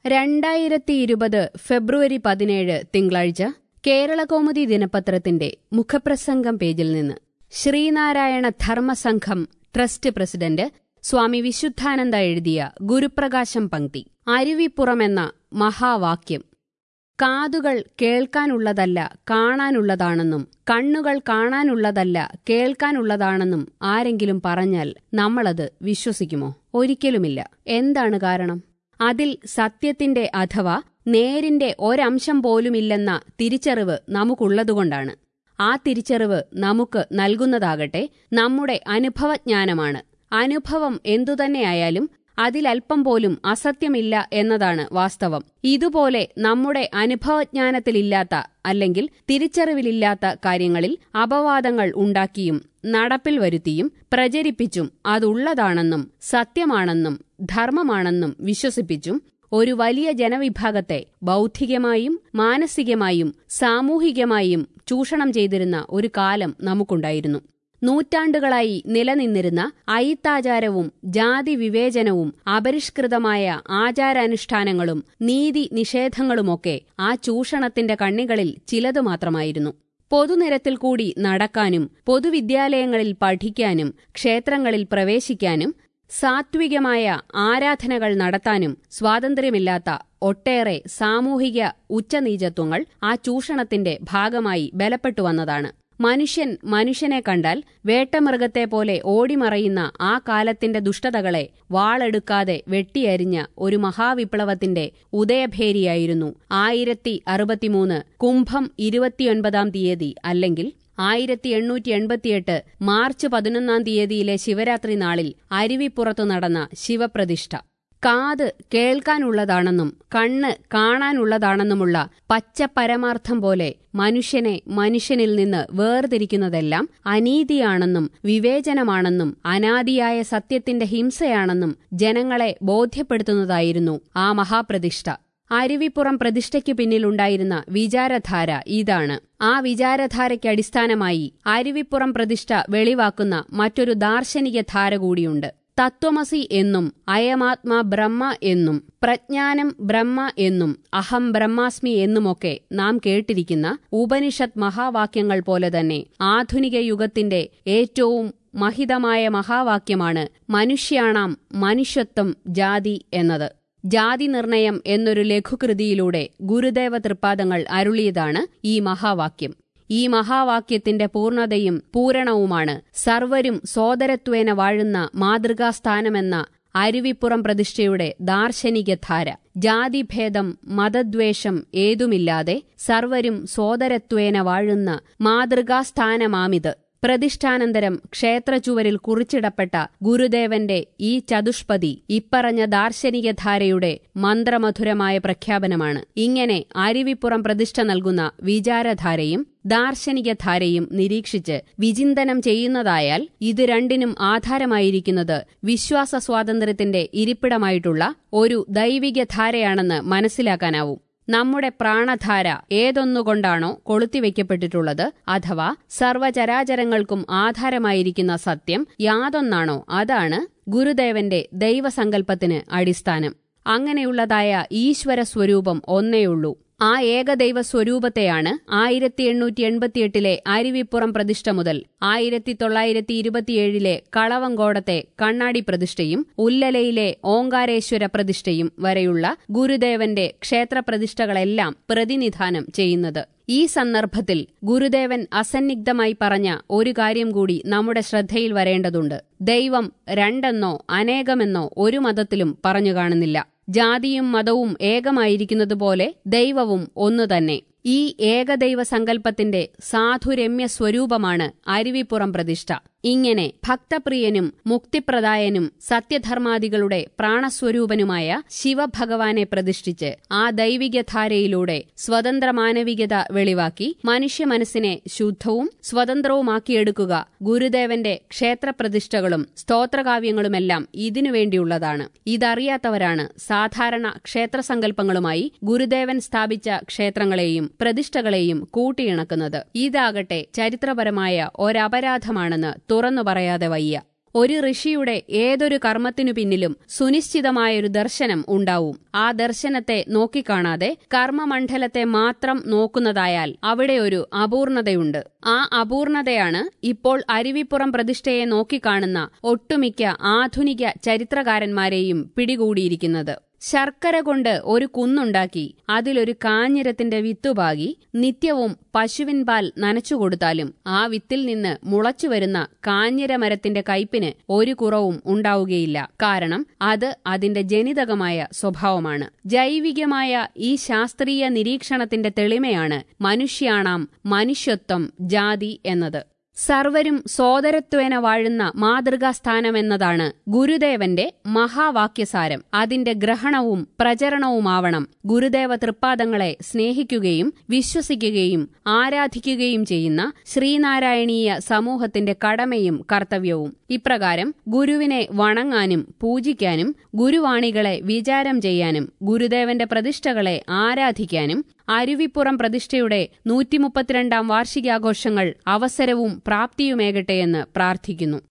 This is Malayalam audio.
രണ്ടായിരത്തി ഇരുപത് ഫെബ്രുവരി പതിനേഴ് തിങ്കളാഴ്ച കേരളകൗമുദി ദിനപത്രത്തിന്റെ മുഖപ്രസംഗം പേജിൽ നിന്ന് ശ്രീനാരായണ ധർമ്മസംഘം ട്രസ്റ്റ് പ്രസിഡന്റ് സ്വാമി വിശുദ്ധാനന്ദ എഴുതിയ ഗുരുപ്രകാശം പങ്ക്തി അരുവിപ്പുറമെന്ന മഹാവാക്യം കാതുകൾ കേൾക്കാനുള്ളതല്ല കാണാനുള്ളതാണെന്നും കണ്ണുകൾ കാണാനുള്ളതല്ല കേൾക്കാനുള്ളതാണെന്നും ആരെങ്കിലും പറഞ്ഞാൽ നമ്മളത് വിശ്വസിക്കുമോ ഒരിക്കലുമില്ല എന്താണ് കാരണം അതിൽ സത്യത്തിന്റെ അഥവാ നേരിന്റെ ഒരംശം പോലുമില്ലെന്ന തിരിച്ചറിവ് നമുക്കുള്ളതുകൊണ്ടാണ് ആ തിരിച്ചറിവ് നമുക്ക് നൽകുന്നതാകട്ടെ നമ്മുടെ അനുഭവജ്ഞാനമാണ് അനുഭവം എന്തുതന്നെയായാലും അതിലൽപ്പം പോലും അസത്യമില്ല എന്നതാണ് വാസ്തവം ഇതുപോലെ നമ്മുടെ അനുഭവജ്ഞാനത്തിലില്ലാത്ത അല്ലെങ്കിൽ തിരിച്ചറിവിലില്ലാത്ത കാര്യങ്ങളിൽ അപവാദങ്ങൾ ഉണ്ടാക്കിയും നടപ്പിൽ വരുത്തിയും പ്രചരിപ്പിച്ചും അതുള്ളതാണെന്നും സത്യമാണെന്നും ധർമ്മമാണെന്നും വിശ്വസിപ്പിച്ചും ഒരു വലിയ ജനവിഭാഗത്തെ ബൗദ്ധികമായും മാനസികമായും സാമൂഹികമായും ചൂഷണം ചെയ്തിരുന്ന ഒരു കാലം നമുക്കുണ്ടായിരുന്നു നൂറ്റാണ്ടുകളായി നിലനിന്നിരുന്ന അയിത്താചാരവും ജാതി വിവേചനവും അപരിഷ്കൃതമായ ആചാരാനുഷ്ഠാനങ്ങളും നീതി നിഷേധങ്ങളുമൊക്കെ ആ ചൂഷണത്തിന്റെ കണ്ണികളിൽ ചിലതു മാത്രമായിരുന്നു പൊതുനിരത്തിൽ കൂടി നടക്കാനും പൊതുവിദ്യാലയങ്ങളിൽ പഠിക്കാനും ക്ഷേത്രങ്ങളിൽ പ്രവേശിക്കാനും സാത്വികമായ ആരാധനകൾ നടത്താനും സ്വാതന്ത്ര്യമില്ലാത്ത ഒട്ടേറെ സാമൂഹിക ഉച്ചനീചത്വങ്ങൾ ആ ചൂഷണത്തിന്റെ ഭാഗമായി ബലപ്പെട്ടു വന്നതാണ് മനുഷ്യൻ മനുഷ്യനെ കണ്ടാൽ വേട്ടമൃഗത്തെ പോലെ ഓടിമറയുന്ന ആ കാലത്തിന്റെ ദുഷ്ടതകളെ വാളെടുക്കാതെ വെട്ടിയരിഞ്ഞ ഒരു മഹാവിപ്ലവത്തിന്റെ ഉദയഭേരിയായിരുന്നു ആയിരത്തി അറുപത്തിമൂന്ന് കുംഭം ഇരുപത്തിയൊൻപതാം തീയതി അല്ലെങ്കിൽ ആയിരത്തി എണ്ണൂറ്റി എൺപത്തിയെട്ട് മാർച്ച് പതിനൊന്നാം തീയതിയിലെ ശിവരാത്രി നാളിൽ അരുവിപ്പുറത്തു നടന്ന ശിവപ്രതിഷ്ഠ കാത് കേൾക്കാനുള്ളതാണെന്നും കണ്ണ് കാണാനുള്ളതാണെന്നുമുള്ള പച്ച പരമാർത്ഥം പോലെ മനുഷ്യനെ മനുഷ്യനിൽ നിന്ന് വേർതിരിക്കുന്നതെല്ലാം അനീതിയാണെന്നും വിവേചനമാണെന്നും അനാദിയായ സത്യത്തിന്റെ ഹിംസയാണെന്നും ജനങ്ങളെ ബോധ്യപ്പെടുത്തുന്നതായിരുന്നു ആ മഹാപ്രതിഷ്ഠ അരുവിപ്പുറം പ്രതിഷ്ഠയ്ക്കു പിന്നിലുണ്ടായിരുന്ന വിചാരധാര ഇതാണ് ആ വിചാരധാരയ്ക്ക് അടിസ്ഥാനമായി അരുവിപ്പുറം പ്രതിഷ്ഠ വെളിവാക്കുന്ന മറ്റൊരു ദാർശനിക ധാര കൂടിയുണ്ട് തത്വമസി എന്നും അയമാത്മാ ബ്രഹ്മ എന്നും പ്രജ്ഞാനം ബ്രഹ്മ എന്നും അഹം ബ്രഹ്മാസ്മി എന്നുമൊക്കെ നാം കേട്ടിരിക്കുന്ന ഉപനിഷത്ത് മഹാവാക്യങ്ങൾ പോലെ തന്നെ ആധുനിക യുഗത്തിന്റെ ഏറ്റവും മഹിതമായ മഹാവാക്യമാണ് മനുഷ്യാണാം മനുഷ്യത്വം ജാതി എന്നത് ജാതി നിർണയം എന്നൊരു ലഘുകൃതിയിലൂടെ ഗുരുദേവ തൃപ്പാദങ്ങൾ അരുളിയതാണ് ഈ മഹാവാക്യം ഈ മഹാവാക്യത്തിന്റെ പൂർണ്ണതയും പൂരണവുമാണ് സർവരും സോദരത്വേന വാഴുന്ന മാതൃകാസ്ഥാനമെന്ന അരുവിപ്പുറം പ്രതിഷ്ഠയുടെ ദാർശനിക ധാര ജാതിഭേദം മതദ്വേഷം ഏതുമില്ലാതെ സർവരും സോദരത്വേന വാഴുന്ന മാതൃകാസ്ഥാനമാമിത് പ്രതിഷ്ഠാനന്തരം ക്ഷേത്രചുവരിൽ കുറിച്ചിടപ്പെട്ട ഗുരുദേവന്റെ ഈ ചതുഷ്പതി ഇപ്പറഞ്ഞ ദാർശനികധാരയുടെ മന്ത്രമധുരമായ പ്രഖ്യാപനമാണ് ഇങ്ങനെ അരുവിപ്പുറം പ്രതിഷ്ഠ നൽകുന്ന വിചാരധാരയും ദാർശനികധാരയും നിരീക്ഷിച്ച് വിചിന്തനം ചെയ്യുന്നതായാൽ ഇത് രണ്ടിനും ആധാരമായിരിക്കുന്നത് വിശ്വാസ സ്വാതന്ത്ര്യത്തിന്റെ ഇരിപ്പിടമായിട്ടുള്ള ഒരു ദൈവിക ധാരയാണെന്ന് മനസ്സിലാക്കാനാവും നമ്മുടെ പ്രാണധാര ഏതൊന്നുകൊണ്ടാണോ കൊളുത്തിവെക്കപ്പെട്ടിട്ടുള്ളത് അഥവാ സർവചരാചരങ്ങൾക്കും ആധാരമായിരിക്കുന്ന സത്യം യാതൊന്നാണോ അതാണ് ഗുരുദേവന്റെ ദൈവസങ്കല്പത്തിന് അടിസ്ഥാനം അങ്ങനെയുള്ളതായ ഈശ്വര സ്വരൂപം ഒന്നേയുള്ളൂ ആ ഏകദൈവ സ്വരൂപത്തെയാണ് ആയിരത്തി എണ്ണൂറ്റി എൺപത്തിയെട്ടിലെ അരുവിപ്പുറം പ്രതിഷ്ഠ മുതൽ ആയിരത്തി തൊള്ളായിരത്തി ഇരുപത്തിയേഴിലെ കളവങ്കോടത്തെ കണ്ണാടി പ്രതിഷ്ഠയും ഉല്ലലയിലെ ഓങ്കാരേശ്വര പ്രതിഷ്ഠയും വരെയുള്ള ഗുരുദേവന്റെ ക്ഷേത്രപ്രതിഷ്ഠകളെല്ലാം പ്രതിനിധാനം ചെയ്യുന്നത് ഈ സന്ദർഭത്തിൽ ഗുരുദേവൻ അസന്നിഗ്ധമായി പറഞ്ഞ ഒരു കാര്യം കൂടി നമ്മുടെ ശ്രദ്ധയിൽ വരേണ്ടതുണ്ട് ദൈവം രണ്ടെന്നോ അനേകമെന്നോ ഒരു മതത്തിലും പറഞ്ഞു കാണുന്നില്ല ജാതിയും മതവും ഏകമായിരിക്കുന്നതുപോലെ ദൈവവും ഒന്നുതന്നെ ഈ ഏകദൈവ സങ്കല്പത്തിന്റെ സാധുരമ്യ സ്വരൂപമാണ് അരുവിപ്പുറം പ്രതിഷ്ഠ ഇങ്ങനെ ഭക്തപ്രിയനും മുക്തിപ്രദായനും സത്യധർമാദികളുടെ പ്രാണസ്വരൂപനുമായ ശിവഭഗവാനെ പ്രതിഷ്ഠിച്ച് ആ ദൈവികധാരയിലൂടെ സ്വതന്ത്ര മാനവികത വെളിവാക്കി മനുഷ്യ മനസ്സിനെ ശുദ്ധവും സ്വതന്ത്രവുമാക്കിയെടുക്കുക ഗുരുദേവന്റെ ക്ഷേത്രപ്രതിഷ്ഠകളും സ്തോത്രകാവ്യങ്ങളുമെല്ലാം ഇതിനുവേണ്ടിയുള്ളതാണ് ഇതറിയാത്തവരാണ് സാധാരണ ക്ഷേത്രസങ്കല്പങ്ങളുമായി ഗുരുദേവൻ സ്ഥാപിച്ച ക്ഷേത്രങ്ങളെയും പ്രതിഷ്ഠകളെയും കൂട്ടിയിണക്കുന്നത് ഇതാകട്ടെ ചരിത്രപരമായ ഒരപരാധമാണെന്ന് തുറന്നു പറയാതെ വയ്യ ഒരു ഋഷിയുടെ ഏതൊരു കർമ്മത്തിനു പിന്നിലും സുനിശ്ചിതമായൊരു ദർശനം ഉണ്ടാവും ആ ദർശനത്തെ നോക്കിക്കാണാതെ കർമ്മമണ്ഡലത്തെ മാത്രം നോക്കുന്നതായാൽ അവിടെ ഒരു അപൂർണതയുണ്ട് ആ അപൂർണതയാണ് ഇപ്പോൾ അരുവിപ്പുറം പ്രതിഷ്ഠയെ നോക്കിക്കാണുന്ന ഒട്ടുമിക്ക ആധുനിക ചരിത്രകാരന്മാരെയും പിടികൂടിയിരിക്കുന്നത് ശർക്കര കൊണ്ട് ഒരു കുന്നുണ്ടാക്കി അതിലൊരു കാഞ്ഞിരത്തിന്റെ വിത്തുപാകി നിത്യവും പശുവിൻ പാൽ നനച്ചുകൊടുത്താലും ആ വിത്തിൽ നിന്ന് മുളച്ചുവരുന്ന കാഞ്ഞിരമരത്തിന്റെ കയ്പിന് ഒരു കുറവും ഉണ്ടാവുകയില്ല കാരണം അത് അതിന്റെ ജനിതകമായ സ്വഭാവമാണ് ജൈവികമായ ഈ ശാസ്ത്രീയ നിരീക്ഷണത്തിന്റെ തെളിമയാണ് മനുഷ്യാണാം മനുഷ്യത്വം ജാതി എന്നത് സർവരും സോദരത്വേന വാഴുന്ന മാതൃകാസ്ഥാനമെന്നതാണ് ഗുരുദേവന്റെ മഹാവാക്യസാരം അതിന്റെ ഗ്രഹണവും പ്രചരണവുമാവണം ഗുരുദേവ തൃപ്പാദങ്ങളെ സ്നേഹിക്കുകയും വിശ്വസിക്കുകയും ആരാധിക്കുകയും ചെയ്യുന്ന ശ്രീനാരായണീയ സമൂഹത്തിന്റെ കടമയും കർത്തവ്യവും ഇപ്രകാരം ഗുരുവിനെ വണങ്ങാനും പൂജിക്കാനും ഗുരുവാണികളെ വിചാരം ചെയ്യാനും ഗുരുദേവന്റെ പ്രതിഷ്ഠകളെ ആരാധിക്കാനും അരുവിപ്പുറം പ്രതിഷ്ഠയുടെ നൂറ്റിമുപ്പത്തിരണ്ടാം വാർഷികാഘോഷങ്ങൾ അവസരവും പ്രാപ്തിയുമേകട്ടെയെന്ന് പ്രാർത്ഥിക്കുന്നു